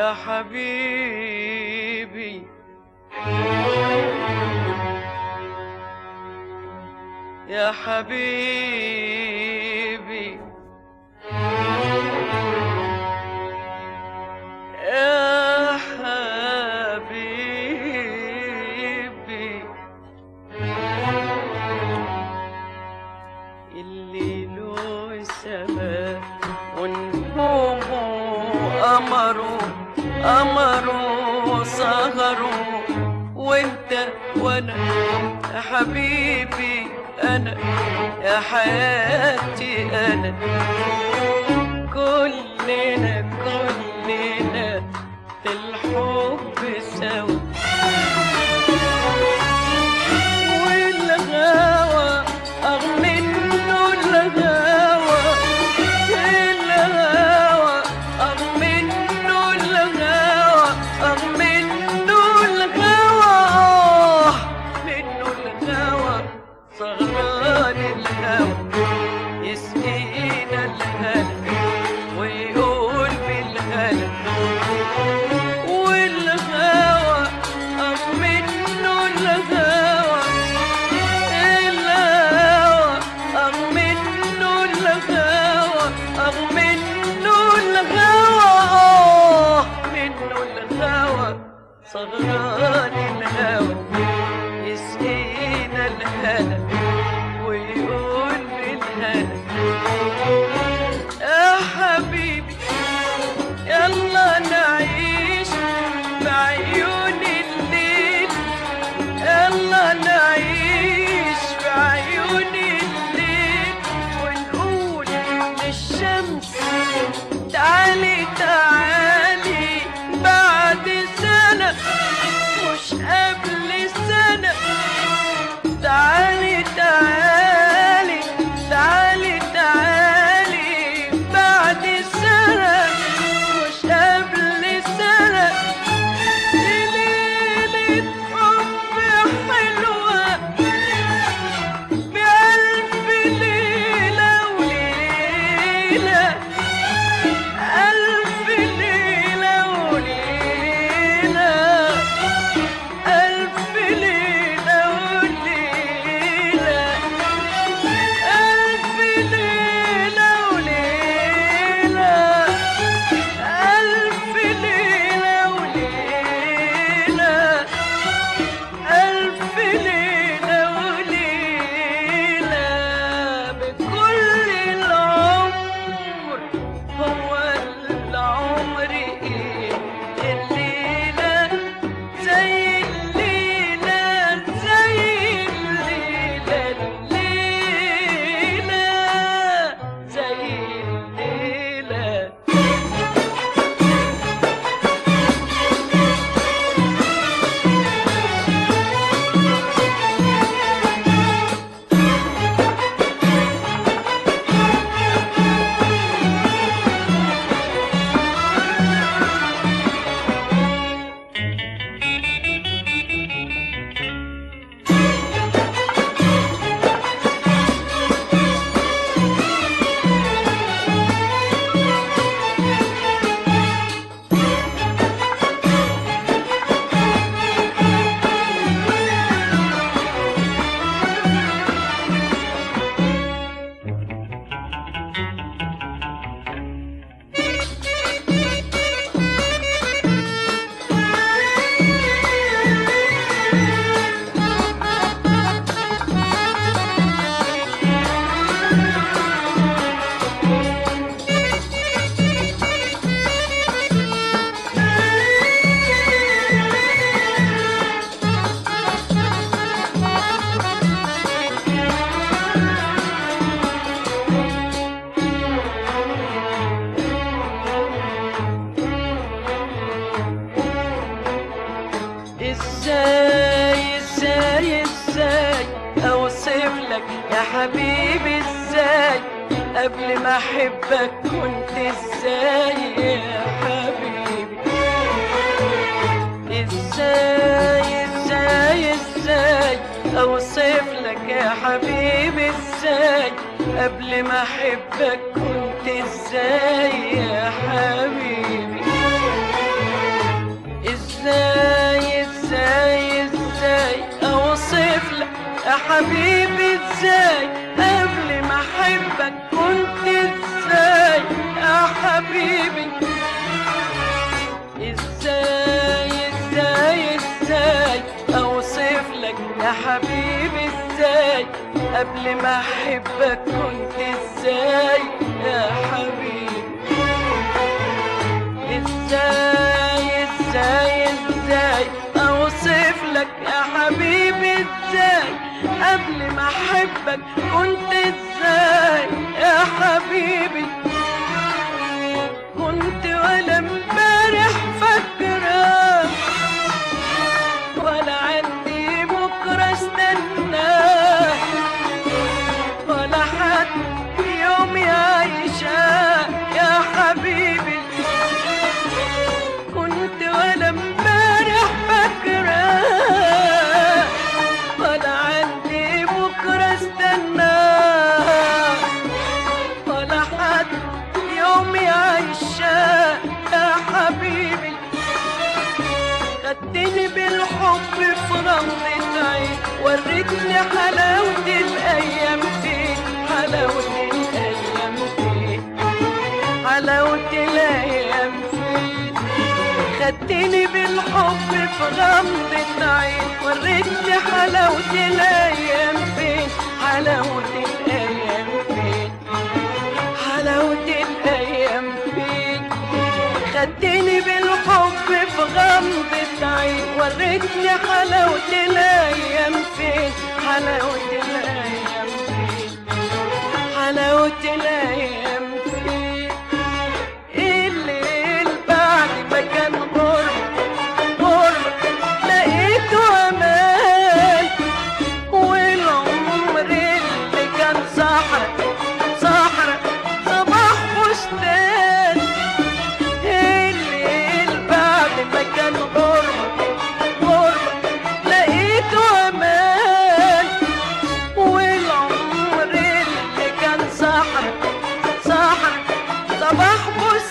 يا حبيبي يا حبيبي يا حبيبي الليل والسماء ونجومه قمروا قمروا سهروا وانت وانا يا حبيبي انا يا حياتي انا كلنا كلنا في الحب سوا والغاوى أغمنه الغاوى الغاوى أغمنه الغاوى أغمنه الغاوى منه الغاوى سهران الهوى يسقينا الهنا ويقول بالهنا والغاوى أغمنه الغاوى الهوى أغمنه الغاوى أغمنه الغاوى منه الغاوى صغران الهوى يسقينا الهنا ويقول بالهنا يا حبيبي يلا نعيش بعيون الليل يلا نعيش بعيون الليل ونقول للشمس تعالي تعالي بعد سنة مش قبل سنة تعالي تعالي تعالي تعالي بعد سنة مش قبل سنة ليلة حب حلوة بألف ليلة وليلة ألف ليلة وليلة ألف ليلة وليلة ألف ليلة وليلة ألف ليلة وليلة ألف ليلة وليلة بكل العمر هو العمر إيه الليلة زي الليلة زي الليلة الليلة زي الليلة ازاي ازاي ازاي اوصف لك يا حبيبي ازاي قبل ما احبك كنت ازاي يا حبيبي ازاي ازاي ازاي اوصف لك يا حبيبي ازاي قبل ما احبك كنت ازاي يا حبيبي ازاي ازاي ازاي اوصف لك يا حبيبي ازاي قبل ما احبك كنت ازاي يا حبيبي ازاي ازاي ازاي اوصف لك يا حبيبي ازاي قبل ما احبك كنت ازاي يا حبيبي ازاي ازاي ازاي اوصف لك يا حبيبي ازاي قبل ما احبك كنت ازاي يا حبيبي كنت ولا امبارح فاكره ولا عندي بكره استناه ولا حد يوم يعيشها يا حبيبي كنت ولا امبارح فاكرة ولا عندي بكرة استنى ولا حد يوم يعيشها يا حبيبي خدتني بالحب في غمضة عين وريتني حلاوة الأيام فين حلاوة الأيام فين حلاوة الأيام فين خدتني بالحب في غمضة عين وريتني حلاوة الأيام فين حلاوة الأيام فين حلاوة الأيام فين خدتني بالحب في غمضة عين وريتني حلاوة الأيام فين حلاوة الأيام فين حلاوة الأيام فين الليل بعد ما كان غرب غرب لقيته أمان والعمر اللي كان صحرا صحرا صباح بستان الليل بعد ما كان غربة غربة لقيته أمان والعمر اللي كان صحرا صحرا صباح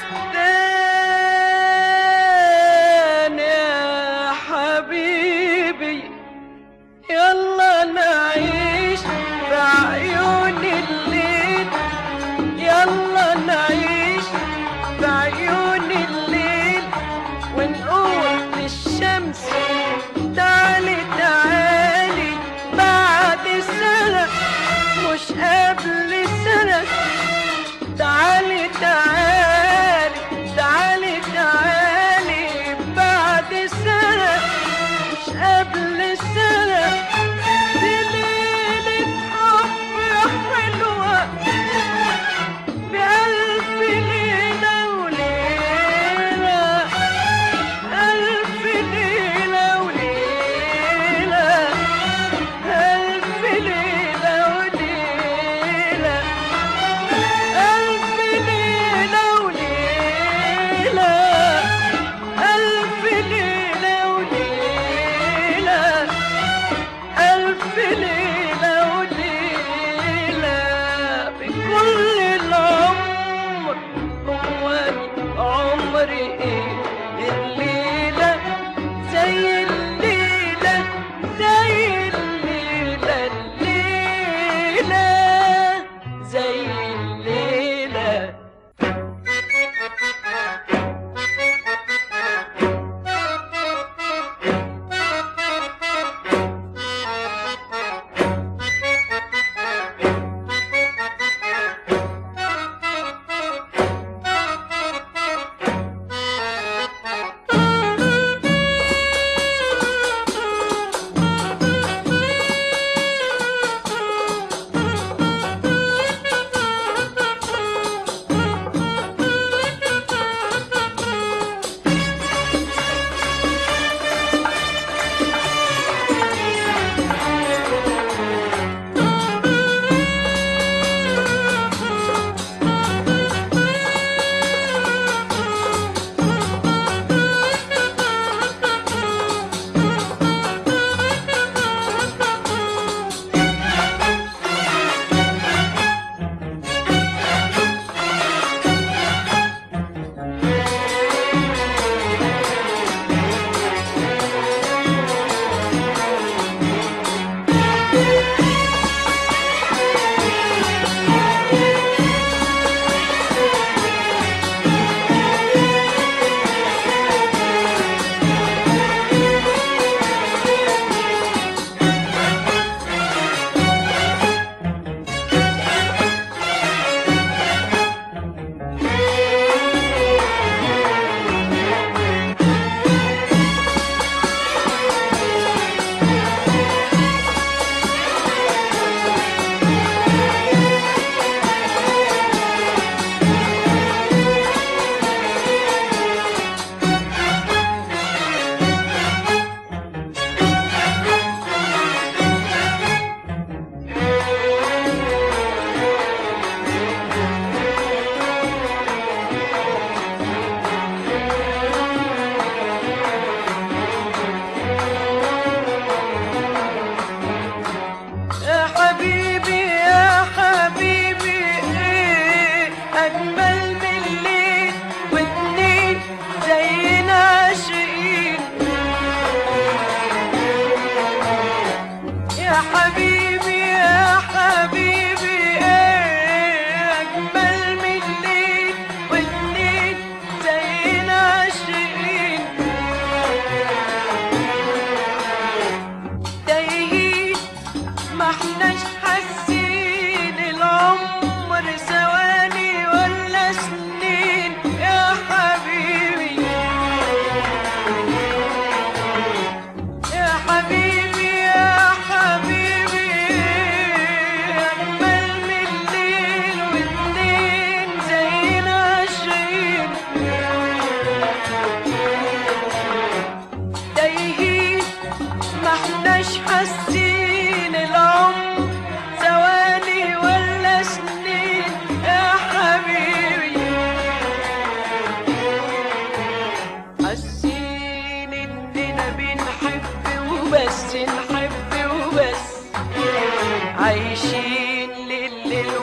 بستان يا حبيبي يلا نعيش في عيون الليل يلا نعيش في عيون الليل ونقول للشمس تعالي تعالي بعد سنة مش قبل سنة تعالي تعالي تعالي تعالي بعد سنة مش قبل سنة دي ليلة حب حلوة بألف ليلة وليلة ألف ليلة وليلة ألف ليلة وليلة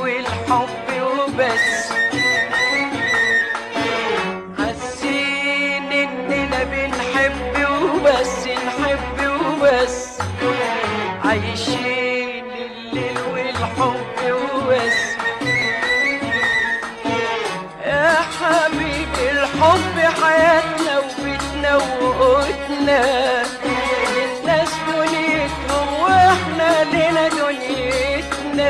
والحب وبس حاسين اننا بنحب وبس نحب وبس عايشين الليل والحب وبس يا حبيبي الحب حياتنا وبيتنا وقوتنا الناس دنيتهم واحنا لنا دنيتنا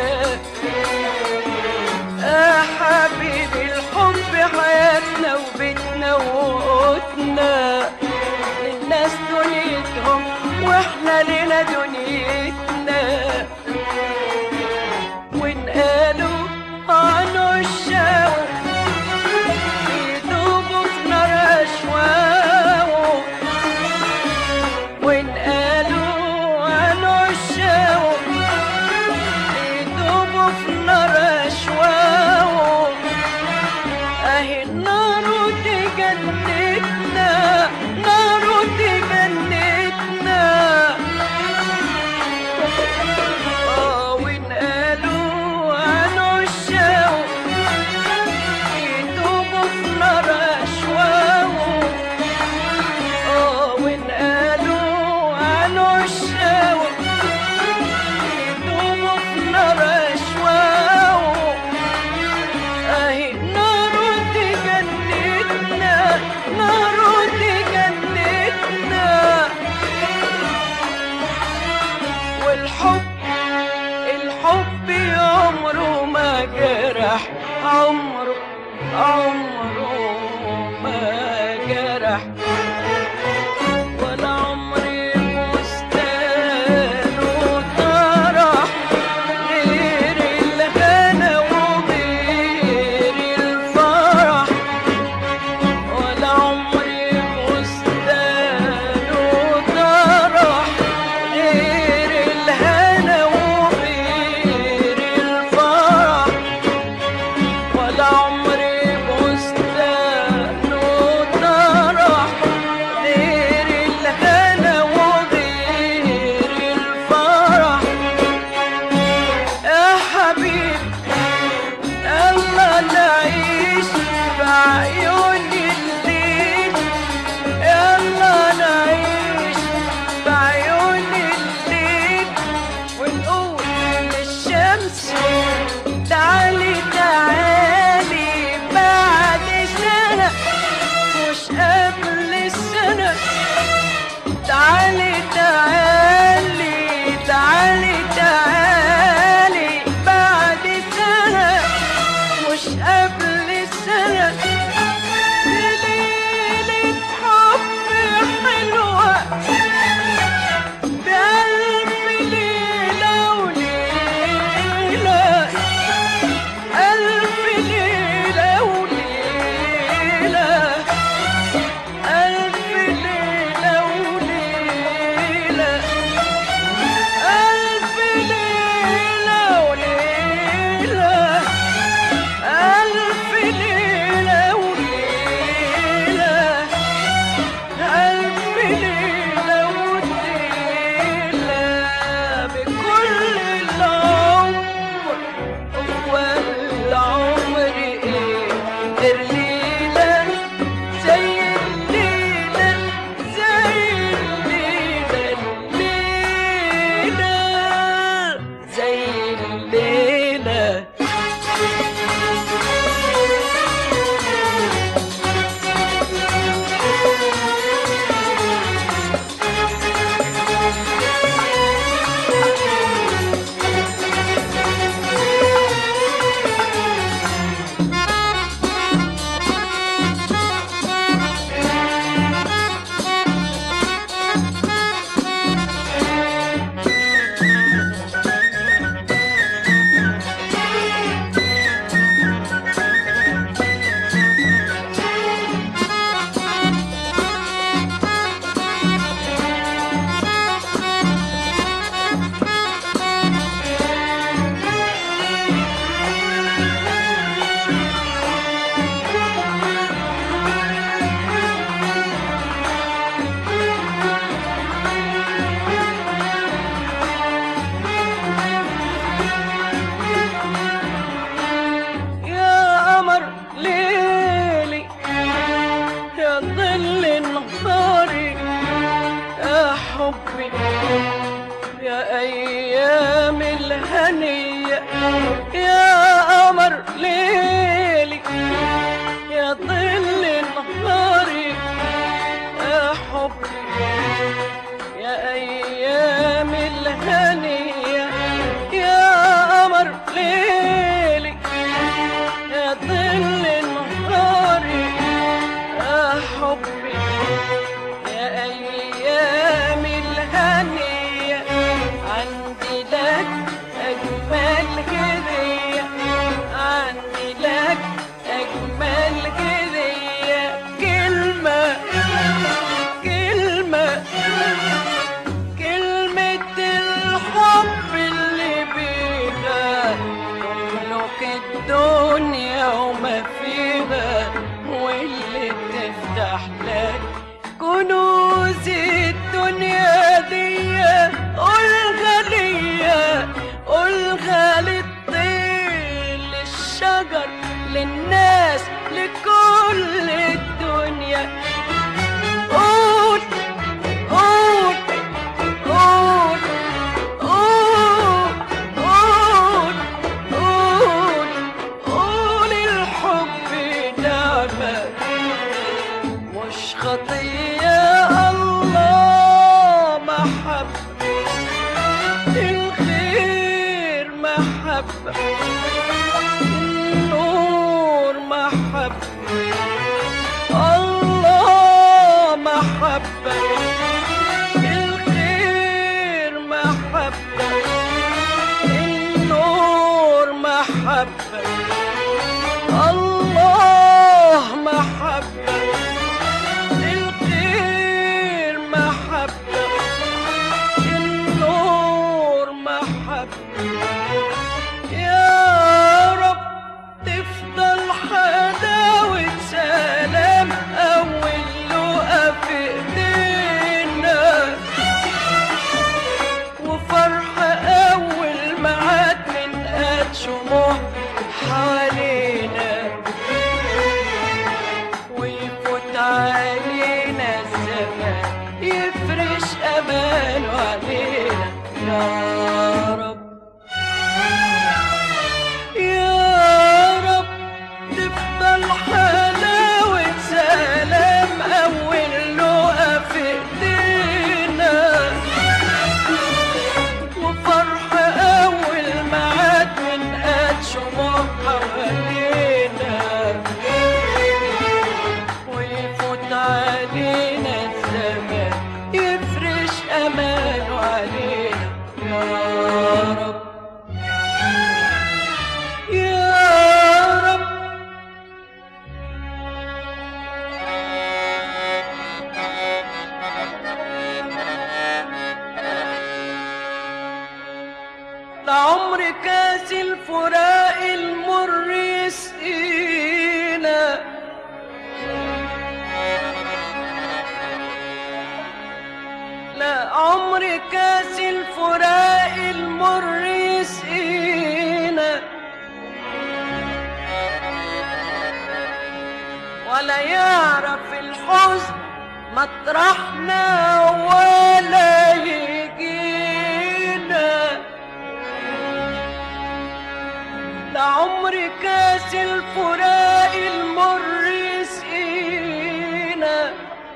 يا حبيبي الحب حياتنا وبيتنا وقوتنا الناس دنيتهم واحنا لنا دنيتنا ونقالوا عنه الشوق يدوبوا في نار أشواقه ونقالوا عنه الشوق يدوبوا في نار أشواقه أهي النار تجنتنا نار تجنتنا آه ونقالوا عنه الشوق يدوبوا في نار أشواقه آه ونقالوا عنه الشوق يدوبوا في نار أشواقه أهي نار تجنتنا نار تجنتنا والحب الحب عمره ما جرح عمره عمره ما جرح ولا عمري بستان وطرح غير الهنا وغير الفرح ولا عمري بستان وطرح غير الهنا وغير الفرح ولا عمري بستان الهنية يا قمر ليلي يا ظل نهاري يا حبي يا أيام الهنية يا قمر ليلي يا ظل نهاري يا حبي يا أيام الهنية عندي لك أجمل هدية عندي لك أجمل هدية كلمة كلمة كلمة الحب اللي بيها تملك الدنيا وما فيها واللي تفتح لك كنوز الدنيا دي قولها ليا قولها للطير للشجر للناس لكل الدنيا قول قول قول قول قول قول قول الحب نعمة مش خطية الله محبة الخير محبة النور محبة الله محبة الخير محبة النور محبة الله محبة الخير محبة النور محبة يا رب تفضل حلاوة سلام أول لقا في إيدينا وفرحة أول معاد من قد شموع حوالينا ويفوت علينا الزمان يفرش أمانه علينا يا رب يا رب تفضل حلاوة سلام أول لقا في إيدينا وفرحة أول معاد من قد شموع حوالينا ويفوت علينا الزمان يفرش أمانه علينا يا رب يا رب لعمر كاس الفراق المر يسقينا لا عمر كاس الفراق المر يسقينا ولا يعرف الحزن مطرحنا ولا يجينا لعمر كاس الفراق المر يسقينا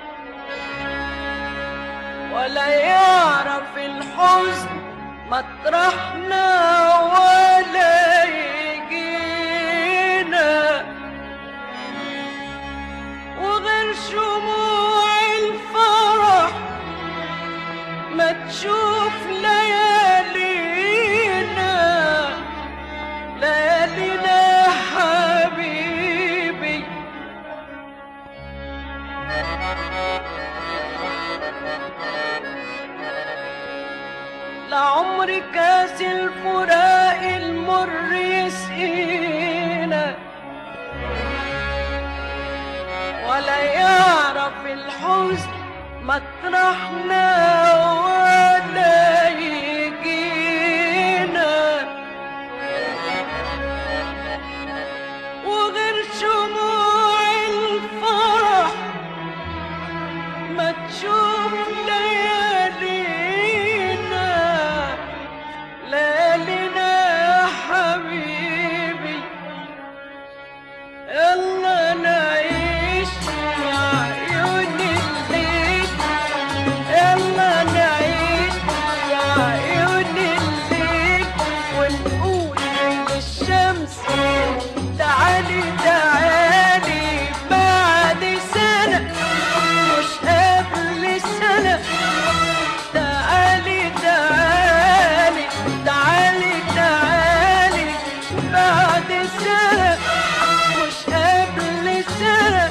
ولا يعرف الحزن مطرحنا ولا يجينا وغير شموع الفرح ما تشوف ليالينا ليالينا حبيبي لعمر كاس الفراق المر يسقينا ولا يعرف الحزن مطرحنا ولا يجينا وغير شموع الفرح ما تشوف ليالينا ليالينا الشمس تعالي تعالي بعد سنة مش قبل سنة تعالي تعالي تعالي تعالي بعد سنة مش قبل سنة